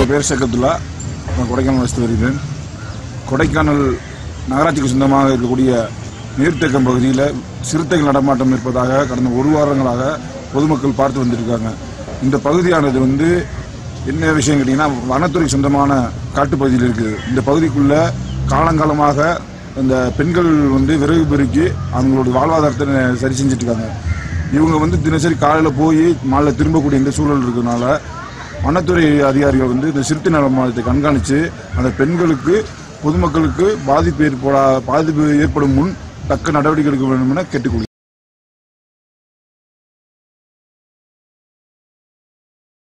என்னுடைய பேர் ஷேகத்துல்லா நான் கொடைக்கானல் வசித்து வருகிறேன் கொடைக்கானல் நகராட்சிக்கு சொந்தமாக இருக்கக்கூடிய நீர்த்தேக்கம் பகுதியில் சிறுத்தைகள் நடமாட்டம் இருப்பதாக கடந்த ஒரு வாரங்களாக பொதுமக்கள் பார்த்து வந்திருக்காங்க இந்த பகுதியானது வந்து என்ன விஷயம் கேட்டிங்கன்னா வனத்துறைக்கு சொந்தமான காட்டுப்பகுதியில் இருக்குது இந்த பகுதிக்குள்ள காலங்காலமாக இந்த பெண்கள் வந்து விறகு பெருக்கி அவங்களுடைய வாழ்வாதாரத்தை சரி செஞ்சுட்டு இருக்காங்க இவங்க வந்து தினசரி காலையில் போய் மாலை திரும்பக்கூடிய இந்த சூழல் இருக்கிறதுனால வனத்துறை அதிகாரிகள் வந்து இந்த சிறுத்தை நலமானத்தை கண்காணித்து அந்த பெண்களுக்கு பொதுமக்களுக்கு பாதிப்பு ஏற்படா பாதிப்பு ஏற்படும் முன் தக்க நடவடிக்கை எடுக்க வேண்டும் என கேட்டுக்கொள்கிறேன்